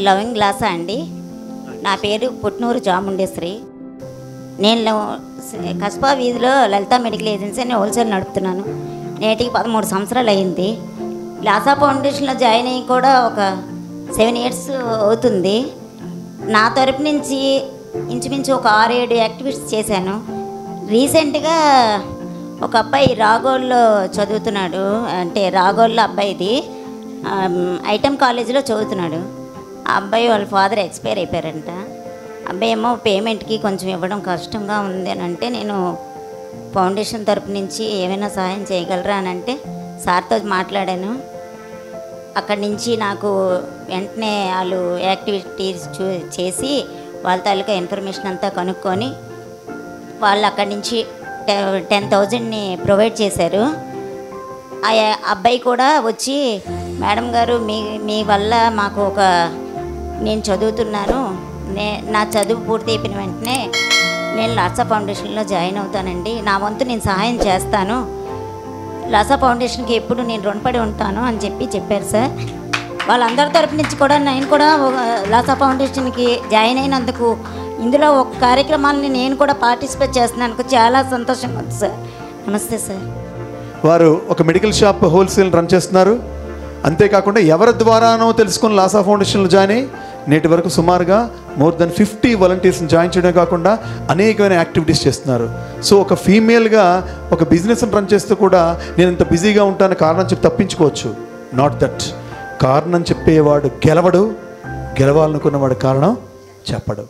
Loving గ్లాసా అండి నా పేరు పుట్నూరు చాముండేశ్వరి నేను కస్బా వీధిలో లలిత మెడికల్ ఏజెన్సీ అని హోల్సేల్ నడుపుతున్నాను నేటికి పదమూడు సంవత్సరాలు అయింది లాసా ఫౌండేషన్లో జాయిన్ అయ్యి కూడా ఒక సెవెన్ ఇయర్స్ అవుతుంది నా తరపు నుంచి ఇంచుమించు ఒక ఆరు ఏడు యాక్టివిటీస్ చేశాను రీసెంట్గా ఒక అబ్బాయి రాగోల్లో చదువుతున్నాడు అంటే రాగోల్లో అబ్బాయిది ఆమ్, ఐటమ్ కాలేజీలో చదువుతున్నాడు ఆ అబ్బాయి వాళ్ళ ఫాదర్ ఎక్స్పైర్ అయిపోయారంట అబ్బాయి ఏమో పేమెంట్కి కొంచెం ఇవ్వడం కష్టంగా ఉంది అని అంటే నేను ఫౌండేషన్ తరపు నుంచి ఏమైనా సహాయం చేయగలరా అని అంటే సార్తో మాట్లాడాను అక్కడి నుంచి నాకు వెంటనే వాళ్ళు యాక్టివిటీస్ చూ చేసి వాళ్ళ తాలూకా ఇన్ఫర్మేషన్ అంతా కనుక్కొని వాళ్ళు అక్కడి నుంచి టెన్ థౌజండ్ని ప్రొవైడ్ చేశారు ఆ యా- అబ్బాయి కూడా వచ్చి మేడం గారు మీ మీ వల్ల మాకు ఒక నేను చదువుతున్నాను నే నా చదువు పూర్తి అయిపోయిన వెంటనే నేను లాసా ఫౌండేషన్లో జాయిన్ అవుతానండి నా వంతు నేను సహాయం చేస్తాను లాసా ఫౌండేషన్కి ఎప్పుడు నేను రుణపడి ఉంటాను అని చెప్పి చెప్పారు సార్ వాళ్ళందరి తరపు నుంచి కూడా నేను కూడా ఒక లాసా ఫౌండేషన్కి జాయిన్ అయినందుకు ఇందులో ఒక కార్యక్రమాలని నేను కూడా పార్టిసిపేట్ చేస్తున్నాను చాలా సంతోషంగా ఉంది సార్ నమస్తే సార్ వారు ఒక మెడికల్ షాప్ హోల్సేల్ రన్ చేస్తున్నారు అంతేకాకుండా ఎవరి ద్వారానో తెలుసుకుని లాసా ఫౌండేషన్లో జాయిన్ అయ్యి నేటి వరకు సుమారుగా మోర్ దెన్ ఫిఫ్టీ వాలంటీర్స్ని జాయిన్ చేయడం కాకుండా అనేకమైన యాక్టివిటీస్ చేస్తున్నారు సో ఒక ఫీమేల్గా ఒక బిజినెస్ని రన్ చేస్తూ కూడా నేను ఇంత బిజీగా ఉంటాను కారణం చెప్పి తప్పించుకోవచ్చు నాట్ దట్ కారణం చెప్పేవాడు గెలవడు గెలవాలనుకున్నవాడు కారణం చెప్పడు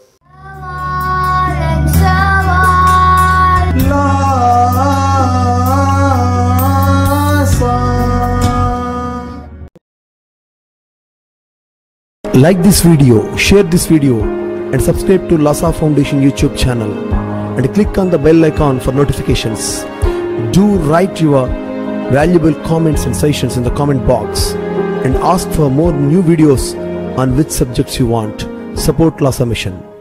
Like this video, share this video, and subscribe to Lasa Foundation YouTube channel. And click on the bell icon for notifications. Do write your valuable comments and suggestions in the comment box. And ask for more new videos on which subjects you want. Support Lasa Mission.